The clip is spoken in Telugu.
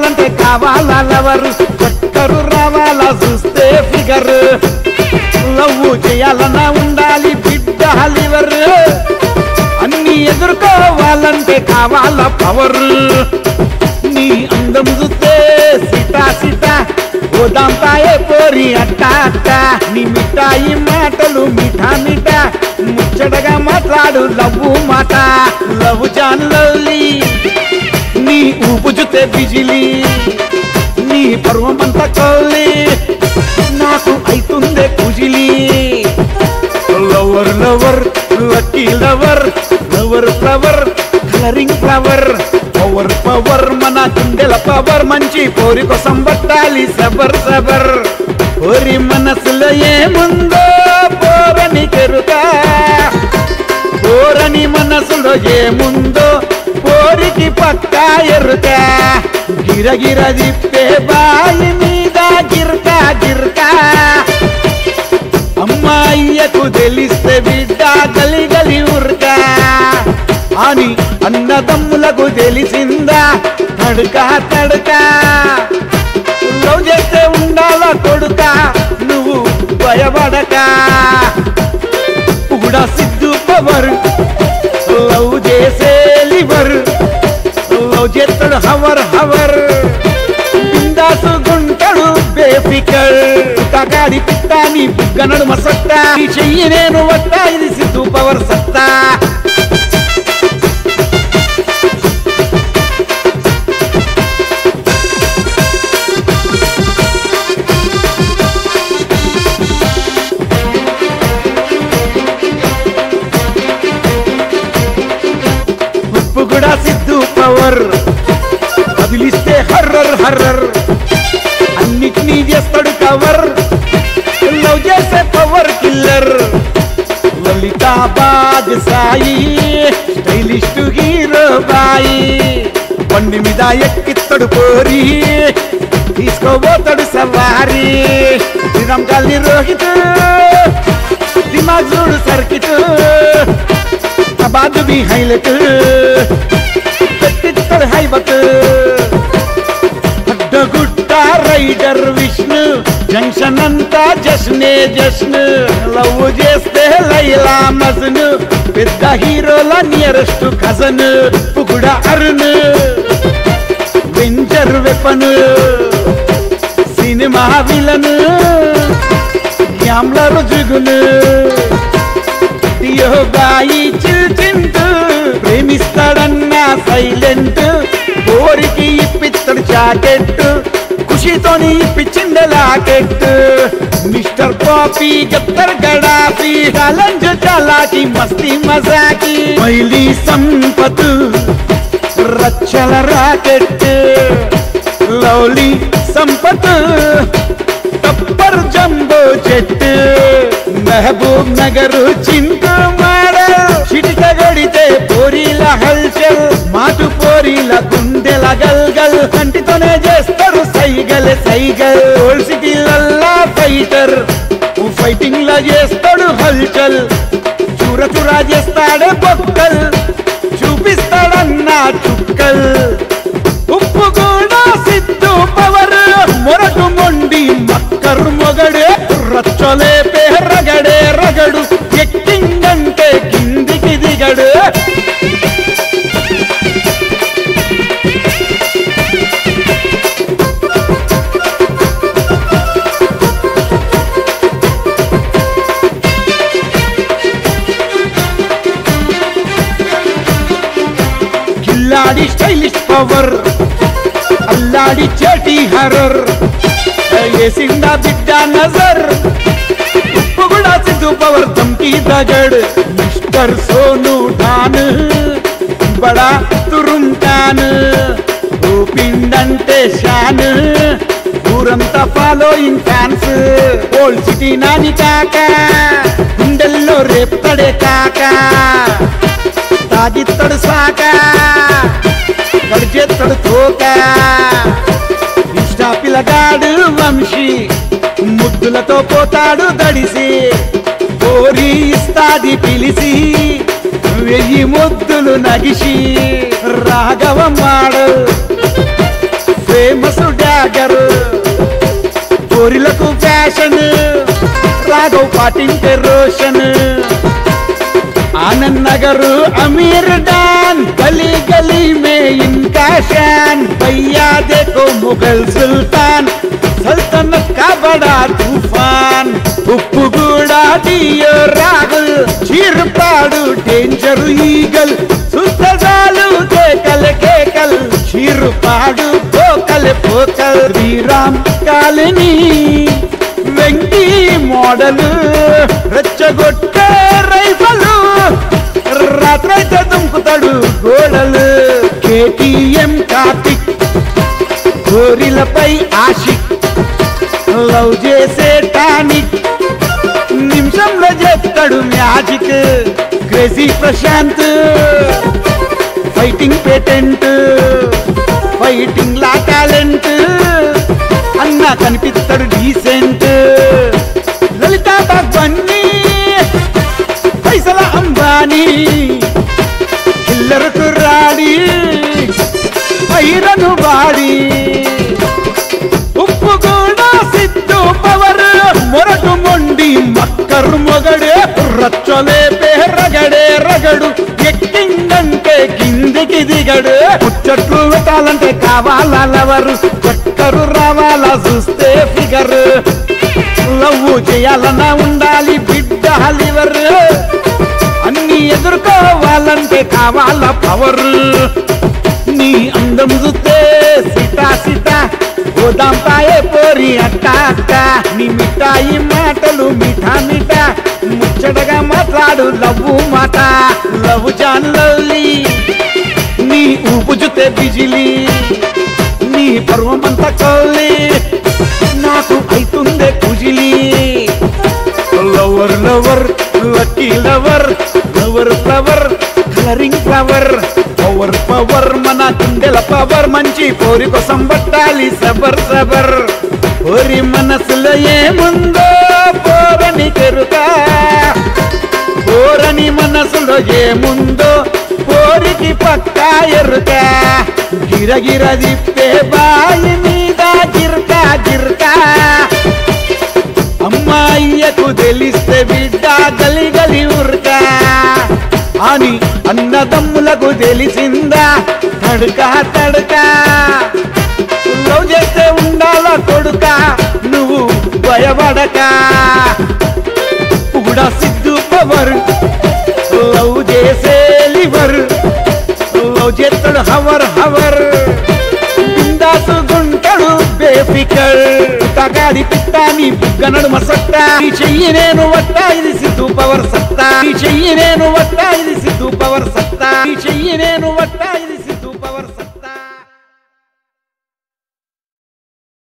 కావాలంటే కావాలా లవరు చక్కరు రావాలా చూస్తే ఫిగర్ లవ్ చేయాలన్నా ఉండాలి బిడ్డ లివర్ అన్ని ఎదుర్కోవాలంటే కావాలా పవర్ నీ అందం చూస్తే సిటా సిటా ఓదాంతాయే పోరి అట్ట అట్ట నీ మిఠాయి మాటలు మిఠా మిఠా ముచ్చటగా మాట్లాడు లవ్వు మాట లవ్ జాన్ లవ్లీ నీ ఊపు జుతే బిజిలి నీ పర్వమంతా కౌలి నాకు అయితుందే కుజిలి lover lover lucky lover lover flower colouring flower power power మన గుండెల పవర్ మంచి పోరి కోసం పట్టాలి సబర్ సబర్ పోరి మనసులో ఏముందో పోరని కెరుక పోరని మనసులో ఏముందో పోరికి పక్కా ఎరుక గిరగిర దిప్పే బాయి మీద గిర్కా గిర్కా అమ్మాయ్యకు తెలిస్తే బిడ్డ గలి గలి ఉర్కా అని అన్నదమ్ములకు తెలిసిందా తడుక తడుక లవ్ చేస్తే ఉండాల కొడుక నువ్వు భయపడక కూడా సిద్ధు పవర్ లవ్ చేసే లివర్ లవ్ చేస్తాడు హవర్ హవర్ బిందాసు గుంటడు బేఫికర్ తగాడి పిట్ట నీ బుగ్గ నడుమ సత్తా నీ చెయ్యి నేను వత్తా ఇది సిద్ధు పవర్ సత్తా ఉప్పు కూడా సిద్ధు పవర్ వదిలిస్తే హర్రర్ హర్రర్ అన్నిటినీ చేస్తాడు కవర్ లవ్ చేసే power killer Lalitabad Sai stylist hero బాయి బండి మీద ఎక్కిస్తాడు పోరి తీసుకోబోతాడు సవారి శ్రీరామ్ కాలనీ రోహిత్ దిమాగ్ చూడు సర్కిట్ అబాద్ బి హైలైట్ పెట్టిస్తాడు హైబత్ అడ్డగుట్ట రైడర్ విష్ణు జంక్షన్ అంతా జస్నే జస్న్ లవ్ చేస్తే లైలా మజన్ పెద్ద హీరోల నియరెస్ట్ కజన్ కూడా అరుణ్ వెంజర్ వెపన్ సినిమా విలన్ యామ్ల రుజుగును యోగాయి చిల్చింటూ ప్రేమిస్తాడన్నా సైలెంట్ కోరికి ఇప్పిస్తాడు జాకెట్ ఖుషితోని ఇప్పించింది లాకెట్ మిస్టర్ పాపీ గత్తర్ గడాపి ఛాలెంజ్ చలాకి మస్తి మజాకి మైలీ సంపత్ రచ్చల రాకెట్ లౌలీ సంపత్ టప్పర్ జంబో చెట్టు మహబూబ్ నగర్ చింకు మాడ చిటిక గడితే పోరీల హల్చల్ మాటు పోరీల గుండెల గల్గల్ కంటితోనే చేస్తారు సైగల్ సైగల్ ఓల్డ్ సిటీలల్లా ఫైటర్ ఫైటింగ్ లా చేస్తాడు హల్చల్ చూర చూరా చేస్తాడు బొక్కల్ చూపిస్తాడన్నా చుక్కల్ ఉప్పు కూడా సిద్ధు పవర్ మొరటు మొండి మక్కర్ మొగడే రచ్చలే రగడే రగడు ఎక్కిందంటే కిందికి దిగడు కిల్లాడి స్టైలిష్ పవర్ అల్లాడి చేటి హరర్ వేసిందా బిడ్డ నజర్ ఉప్పు కూడా సిద్ధు పవర్ ధమ్కి దగడ్ మిస్టర్ సోను డాన్ బడా తురుం ఖాన్ ఓ పిండంటే షాన్ ఊరంతా following fans old city Nani కాక గుండెల్లో రేపుతడే కాక తాగిత్తడు సాక కడిచేత్తడు తోక ఇష్టా పిల్లగాడు వంశీ ముద్దులతో పోతాడు దడిసి కోరి ఇస్తాది పిలిసి వెయ్యి ముద్దులు నగిసి రాఘవమ్మాడు ఫేమస్ ఫేమస్ డాగర్ కోరిలకు ఫ్యాషన్ రాఘవ్ పాటింటే రోషన్ आनंद नगर अमीर डान गली गली में इनका शान भैया देखो मुगल सुल्तान सल्तनत का बड़ा तूफान ఉప్పుగూడా డియో రాగుల్ చీరుపాడు డేంజర్ ఈగల్ సుత్తజాలు కేకల్ కేకల్ చీరుపాడు పోకల్ పోకల్ శ్రీరామ్ కాలనీ వెంకీ మోడల్ రెచ్చగొట్టే రైఫలు రాత్రైతే దుంకుతాడు గోడలు కేటీఎం కార్తిక్ గోరిలపై ఆషిక్ లవ్ చేసే టానిక్ నిమిషంలో చెప్తాడు magic crazy Prashanth fighting patent fighting లా టాలెంట్ అన్న కనిపిస్తాడు డీసెంట్ లలిత బన్నీ పైసల అంబానీ కిల్లరకు రాడి పైరను వాడి ఉప్పు కూడా సిద్ధు పవర్ మొరటు మొండి మక్కరు మొగడే రచ్చలేపే రగడే రగడు ఎక్కిందంటే కిందికి దిగడు ముచ్చట్లు పెట్టాలంటే కావాలా లవరు చక్కరు రావాలా చూస్తే ఫిగర్ లవ్ చేయాలన్నా ఉండాలి బిడ్డ లివర్ అన్ని ఎదుర్కోవాలంటే కావాలా పవర్ నీ అందం చూస్తే సిటా సిటా గోదాం పాయే పోరి అట్ట అట్ట నీ మిఠాయి మాటలు మిఠా మిఠా ముచ్చటగా మాట్లాడు లవ్వు మాట లవ్ జాన్ లవ్లీ నీ ఊపు జుతే బిజిలి నీ పర్వమంతా కొల్లి నాకు అయితుందే కుజిలి lover lover lucky lover lover flower colouring flower power power మన గుండెల పవర్ మంచి పోరి కోసం పట్టాలి సబర్ సబర్ పోరి మనసులో ఏముందో పోరని కెరుక పోరని మనసులో ఏముందో పోరికి పక్కా ఎరుక గిరగిర దిప్పే బాయి మీద గిర్కా గిర్కా అమ్మాయ్యకు తెలిస్తే బిడ్డ గలి గలి ఉరకా అని అన్నదమ్ములకు తెలిసిందా తడుక తడుక లవ్ చేస్తే ఉండాల కొడుక నువ్వు భయపడక కూడా సిద్ధు పవర్ లవ్ చేసే లివర్ లవ్ చేస్తాడు హవర్ హవర్ బిందాసు గుంటడు బేఫికర్ తగాడి పిట్టాని బుగ్గనడు మసత్తా ఈ చెయ్యి నేను వట్టా ఇది సిద్ధు పవర్ సత్తా ఈ చెయ్యి నేను వట్టా ఇది సిద్ధు పవర్ సత్తా ఈ చెయ్యి నేను వట్టా ఇది సిద్ధు